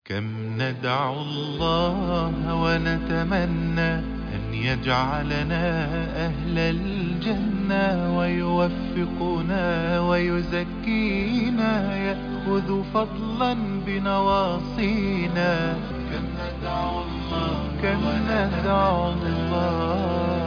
كم ندعو الله ونتمنى أن يجعلنا أهل الجنة ويوفقنا ويزكينا يأخذ فضلا بنواصينا كم ندعو الله كم ندعو الله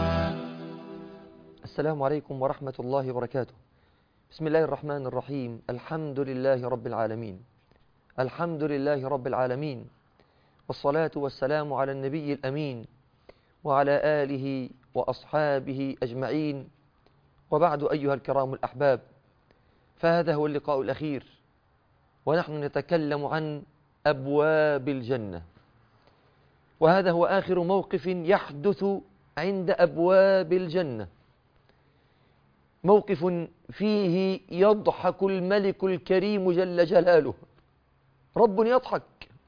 السلام عليكم ورحمة الله وبركاته بسم الله الرحمن الرحيم الحمد لله رب العالمين الحمد لله رب العالمين والصلاة والسلام على النبي الأمين وعلى آله وأصحابه أجمعين وبعد أيها الكرام الأحباب فهذا هو اللقاء الأخير ونحن نتكلم عن أبواب الجنة وهذا هو آخر موقف يحدث عند أبواب الجنة موقف فيه يضحك الملك الكريم جل جلاله رب يضحك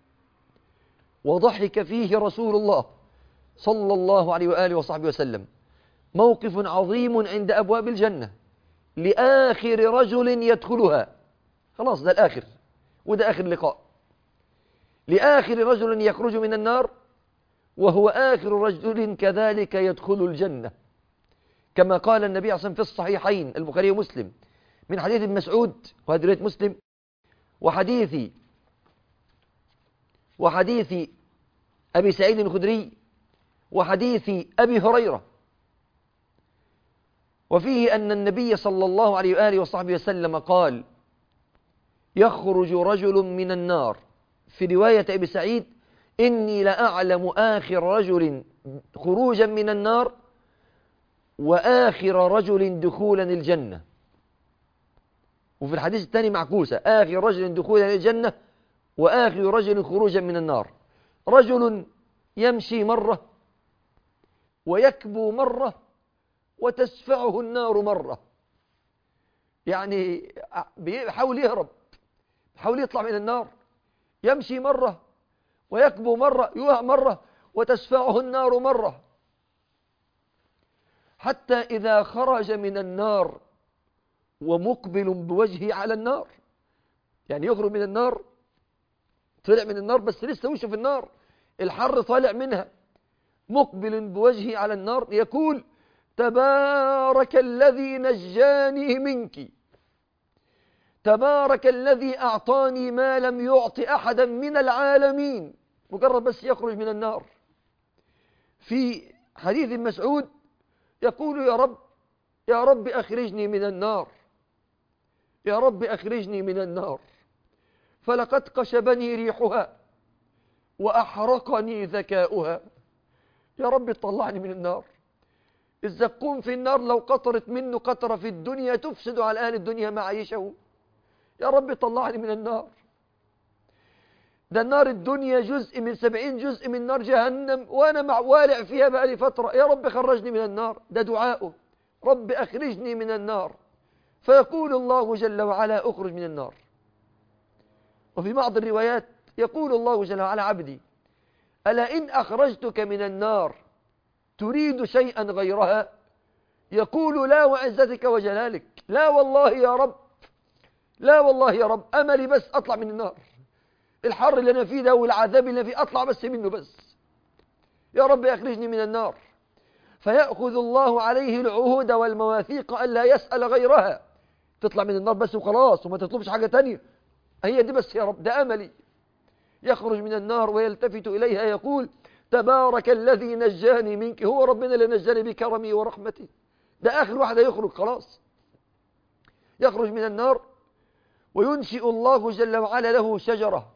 وضحك فيه رسول الله صلى الله عليه وآله وصحبه وسلم موقف عظيم عند أبواب الجنة لآخر رجل يدخلها خلاص ده الآخر وده آخر لقاء لآخر رجل يخرج من النار وهو آخر رجل كذلك يدخل الجنة كما قال النبي عليه الصلاة والسلام في الصحيحين البخاري ومسلم من حديث ابن مسعود وهذا رواية مسلم وحديث وحديث أبي سعيد الخدري وحديث أبي هريرة وفيه أن النبي صلى الله عليه وآله وصحبه وسلم قال يخرج رجل من النار في رواية أبي سعيد إني لأعلم آخر رجل خروجا من النار وآخر رجل دخولا الجنة وفي الحديث الثاني معكوسة آخر رجل دخولا الجنة وآخر رجل خروجا من النار رجل يمشي مرة ويكبو مرة وتسفعه النار مرة يعني بيحاول يهرب بيحاول يطلع من النار يمشي مرة ويكبو مرة يوهى مرة وتسفعه النار مرة حتى إذا خرج من النار ومقبل بوجهه على النار يعني يخرج من النار طلع من النار بس لسه وشه في النار الحر طالع منها مقبل بوجهه على النار يقول تبارك الذي نجاني منك تبارك الذي أعطاني ما لم يعط أحدا من العالمين مجرد بس يخرج من النار في حديث مسعود يقول يا رب يا رب أخرجني من النار يا رب أخرجني من النار فلقد قشبني ريحها وأحرقني ذكاؤها يا رب طلعني من النار الزقوم في النار لو قطرت منه قطرة في الدنيا تفسد على أهل الدنيا معيشه يا رب طلعني من النار ده النار الدنيا جزء من سبعين جزء من نار جهنم وأنا مع والع فيها بقالي فترة يا رب خرجني من النار ده دعاؤه رب أخرجني من النار فيقول الله جل وعلا أخرج من النار وفي بعض الروايات يقول الله جل وعلا عبدي ألا إن أخرجتك من النار تريد شيئا غيرها يقول لا وعزتك وجلالك لا والله يا رب لا والله يا رب أملي بس أطلع من النار الحر اللي أنا فيه ده والعذاب اللي أنا فيه أطلع بس منه بس يا رب أخرجني من النار فيأخذ الله عليه العهود والمواثيق ألا يسأل غيرها تطلع من النار بس وخلاص وما تطلبش حاجة تانية هي دي بس يا رب ده أملي يخرج من النار ويلتفت إليها يقول تبارك الذي نجاني منك هو ربنا اللي نجاني بكرمي ورحمتي ده آخر واحد يخرج خلاص يخرج من النار وينشئ الله جل وعلا له شجرة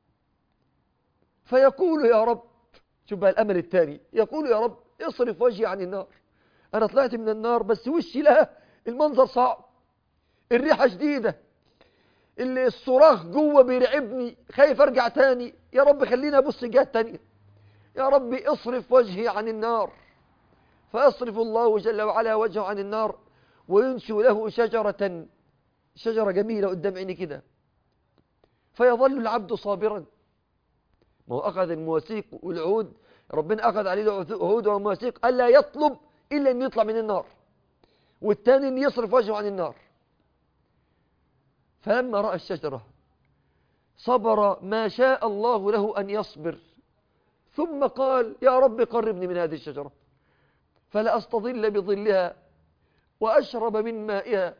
فيقول يا رب شوف بقى الأمل الثاني يقول يا رب اصرف وجهي عن النار أنا طلعت من النار بس وشي لها المنظر صعب الريحة شديدة اللي الصراخ جوه بيرعبني خايف ارجع تاني يا رب خليني ابص جهه تانية يا رب اصرف وجهي عن النار فيصرف الله جل وعلا وجهه عن النار وينشئ له شجرة شجرة جميلة قدام عيني كده فيظل العبد صابرا ما هو أخذ المواثيق والعهود ربنا أخذ عليه العهود والمواثيق ألا يطلب إلا أن يطلع من النار والثاني أن يصرف وجهه عن النار فلما رأى الشجرة صبر ما شاء الله له أن يصبر ثم قال يا رب قربني من هذه الشجرة فلا أستظل بظلها وأشرب من مائها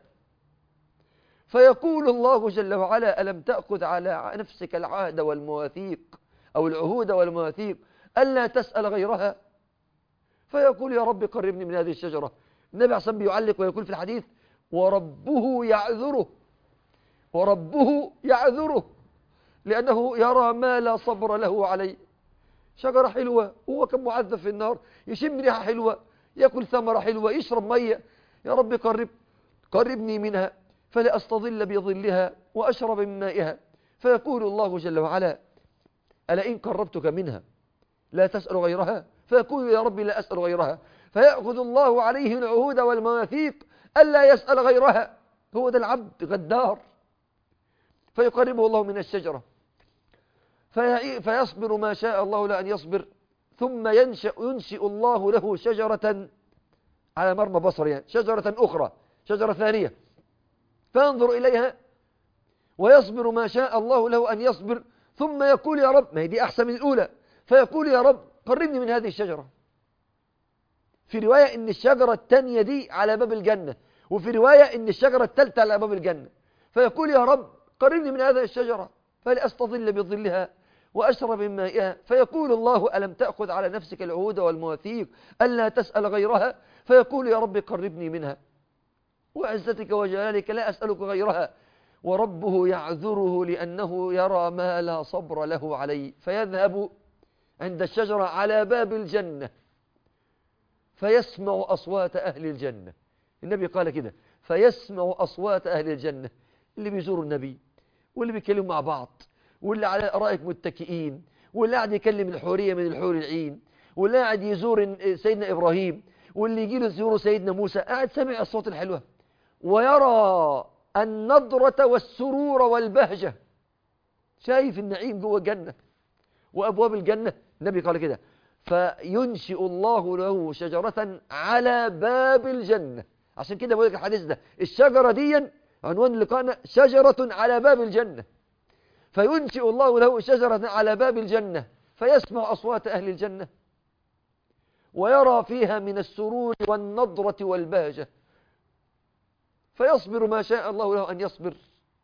فيقول الله جل وعلا ألم تأخذ على نفسك العهد والمواثيق أو العهود والمواثيق ألا تسأل غيرها فيقول يا رب قربني من هذه الشجرة النبي عصام بيعلق ويقول في الحديث وربه يعذره وربه يعذره لأنه يرى ما لا صبر له عليه شجرة حلوة هو كان معذب في النار يشم ريحة حلوة يأكل ثمرة حلوة يشرب مية يا رب قرب قربني منها فلا أستظل بظلها وأشرب من مائها فيقول الله جل وعلا ألا إن قربتك منها لا تسأل غيرها فيقول يا رب لا أسأل غيرها فيأخذ الله عليه العهود والمواثيق ألا يسأل غيرها هو ده العبد غدار فيقربه الله من الشجرة في فيصبر ما شاء الله له أن يصبر ثم ينشأ ينشئ الله له شجرة على مرمى بصر يعني شجرة أخرى شجرة ثانية فينظر إليها ويصبر ما شاء الله له أن يصبر ثم يقول يا رب ما هي دي أحسن من الأولى فيقول يا رب قربني من هذه الشجرة في رواية إن الشجرة الثانية دي على باب الجنة وفي رواية إن الشجرة الثالثة على باب الجنة فيقول يا رب قربني من هذه الشجرة فلأستظل بظلها وأشرب من مائها فيقول الله ألم تأخذ على نفسك العهود والمواثيق ألا تسأل غيرها فيقول يا رب قربني منها وعزتك وجلالك لا أسألك غيرها وربه يعذره لأنه يرى ما لا صبر له عليه فيذهب عند الشجرة على باب الجنة فيسمع أصوات أهل الجنة النبي قال كده فيسمع أصوات أهل الجنة اللي بيزوروا النبي واللي بيتكلموا مع بعض واللي على أرائك متكئين واللي قاعد يكلم الحورية من الحور العين واللي قاعد يزور سيدنا إبراهيم واللي يجي له يزور سيدنا موسى قاعد سامع الصوت الحلوة ويرى النضرة والسرور والبهجة شايف النعيم جوه الجنة وأبواب الجنة النبي قال كده فينشئ الله له شجرة على باب الجنة عشان كده بقول لك الحديث ده الشجرة دي عنوان لقاءنا شجرة على باب الجنة فينشئ الله له شجرة على باب الجنة فيسمع أصوات أهل الجنة ويرى فيها من السرور والنضرة والبهجة فيصبر ما شاء الله له أن يصبر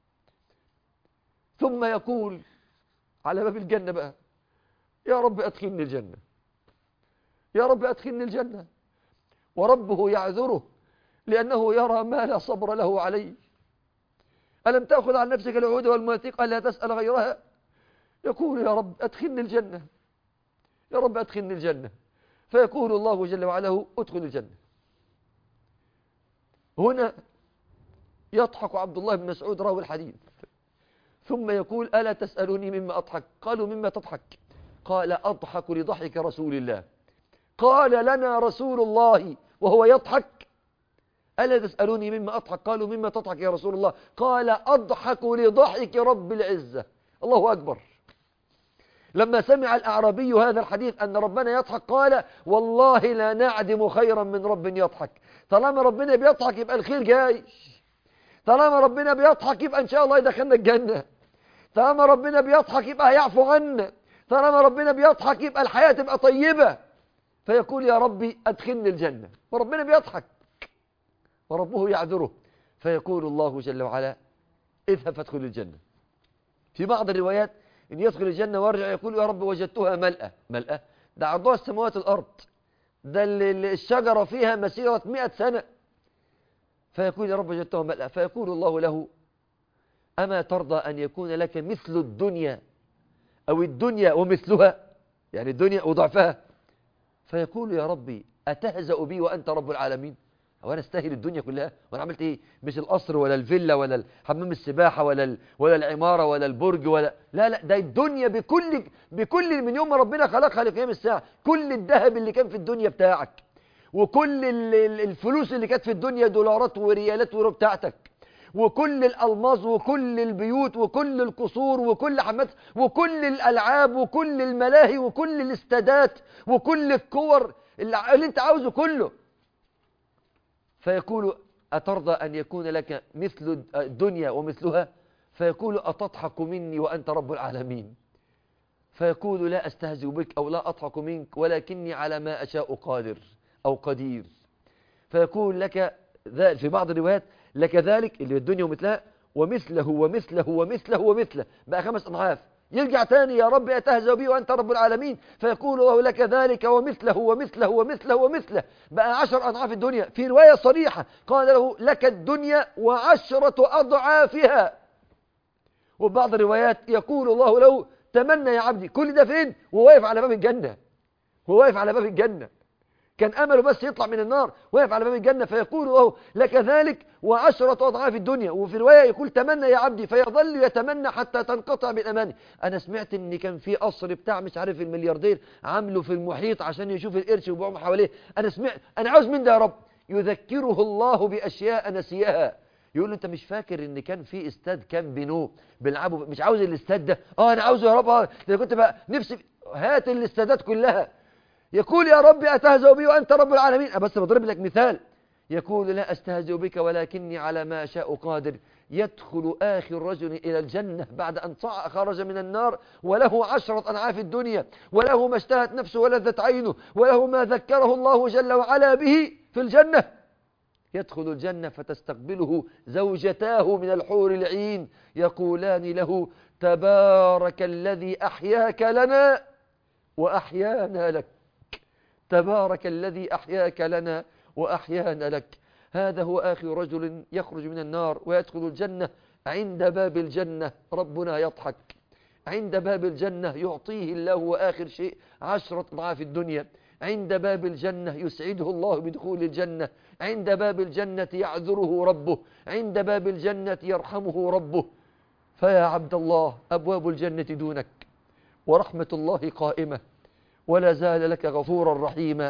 ثم يقول على باب الجنة بقى يا رب أدخلني الجنة يا رب أدخلني الجنة وربه يعذره لأنه يرى ما لا صبر له عليه ألم تأخذ عن نفسك العهود والمواثيق ألا تسأل غيرها يقول يا رب أدخلني الجنة يا رب أدخلني الجنة فيقول الله جل وعلا ادخل الجنة هنا يضحك عبد الله بن مسعود راوي الحديث ثم يقول ألا تسألوني مما أضحك قالوا مما تضحك قال أضحك لضحك رسول الله قال لنا رسول الله وهو يضحك ألا تسألوني مما أضحك قالوا مما تضحك يا رسول الله قال أضحك لضحك رب العزة الله أكبر لما سمع الأعرابي هذا الحديث أن ربنا يضحك قال والله لا نعدم خيرا من رب يضحك طالما ربنا بيضحك يبقى الخير جاي طالما ربنا بيضحك يبقى إن شاء الله يدخلنا الجنة طالما ربنا بيضحك يبقى هيعفو عنا طالما ربنا بيضحك يبقى الحياة تبقى طيبة فيقول يا ربي أدخلني الجنة وربنا بيضحك وربه يعذره فيقول الله جل وعلا اذهب فادخل الجنة في بعض الروايات إن يدخل الجنة وارجع يقول يا رب وجدتها ملأة ملأة ده عرضها السماوات الأرض ده الشجرة فيها مسيرة مئة سنة فيقول يا رب وجدتها ملأة فيقول الله له أما ترضى أن يكون لك مثل الدنيا أو الدنيا ومثلها يعني الدنيا وضعفها فيقول يا ربي أتهزأ بي وأنت رب العالمين هو انا استاهل الدنيا كلها وانا عملت ايه مش القصر ولا الفيلا ولا حمام السباحه ولا ال... ولا العماره ولا البرج ولا لا لا ده الدنيا بكل بكل من يوم ما ربنا خلقها لقيام الساعه كل الذهب اللي كان في الدنيا بتاعك وكل ال... الفلوس اللي كانت في الدنيا دولارات وريالات ورو بتاعتك وكل الالماظ وكل البيوت وكل القصور وكل حمات وكل الالعاب وكل الملاهي وكل الاستادات وكل الكور اللي, اللي انت عاوزه كله فيقول أترضى أن يكون لك مثل الدنيا ومثلها فيقول أتضحك مني وأنت رب العالمين فيقول لا أستهزئ بك أو لا أضحك منك ولكني على ما أشاء قادر أو قدير فيقول لك ذا- في بعض الروايات لك ذلك اللي الدنيا ومثلها ومثله ومثله ومثله ومثله بقى خمس أضعاف يرجع تاني يا رب أتهزأ بي وأنت رب العالمين فيقول الله لك ذلك ومثله ومثله ومثله ومثله بقى عشر أضعاف الدنيا في رواية صريحة قال له لك الدنيا وعشرة أضعافها وبعض الروايات يقول الله له تمنى يا عبدي كل ده فين وهو واقف على باب الجنة هو واقف على باب الجنة كان أمله بس يطلع من النار واقف على باب الجنة فيقول له لك ذلك وعشرة أضعاف الدنيا وفي رواية يقول تمنى يا عبدي فيظل يتمنى حتى تنقطع بالأمان أنا سمعت إن كان في قصر بتاع مش عارف الملياردير عامله في المحيط عشان يشوف القرش وبيعوم حواليه أنا سمعت أنا عاوز من ده يا رب يذكره الله بأشياء نسيها يقول له انت مش فاكر ان كان في استاد كان بينو بيلعبوا مش عاوز الاستاد ده اه انا عاوزه يا رب اه ده أنا كنت بقى نفسي هات الاستادات كلها يقول يا رب أتهزأ بي وأنت رب العالمين أه بس بضرب لك مثال يقول لا أستهزئ بك ولكني على ما أشاء قادر يدخل آخر رجل إلى الجنة بعد أن طع- خرج من النار وله عشرة أنعاف الدنيا وله ما اشتهت نفسه ولذت عينه وله ما ذكره الله جل وعلا به في الجنة يدخل الجنة فتستقبله زوجتاه من الحور العين يقولان له تبارك الذي أحياك لنا وأحيانا لك تبارك الذي أحياك لنا وأحيانا لك هذا هو آخر رجل يخرج من النار ويدخل الجنة عند باب الجنة ربنا يضحك عند باب الجنة يعطيه الله آخر شيء عشرة أضعاف الدنيا عند باب الجنة يسعده الله بدخول الجنة عند باب الجنة يعذره ربه عند باب الجنة يرحمه ربه فيا عبد الله أبواب الجنة دونك ورحمة الله قائمة ولا زال لك غفورا رحيما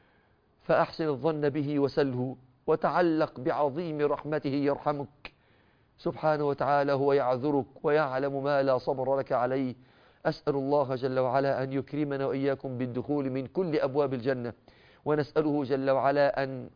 فأحسن الظن به وسله وتعلق بعظيم رحمته يرحمك سبحانه وتعالى هو يعذرك ويعلم ما لا صبر لك عليه أسأل الله جل وعلا أن يكرمنا وإياكم بالدخول من كل أبواب الجنة ونسأله جل وعلا أن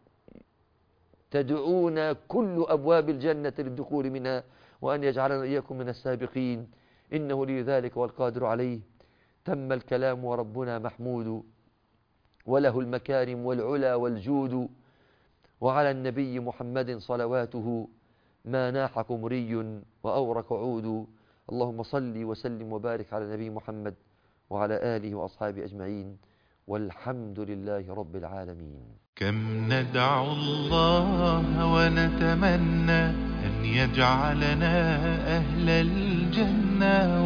تدعونا كل أبواب الجنة للدخول منها وأن يجعلنا إياكم من السابقين إنه لي ذلك والقادر عليه تم الكلام وربنا محمود وله المكارم والعلا والجود وعلى النبي محمد صلواته ما ناح قمري وأورك عود اللهم صل وسلم وبارك على نبي محمد وعلى آله وأصحابه أجمعين والحمد لله رب العالمين كم ندعو الله ونتمنى أن يجعلنا أهل الجنة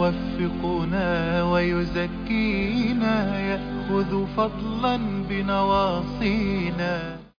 ويوفقنا ويزكينا يأخذ فضلا بنواصينا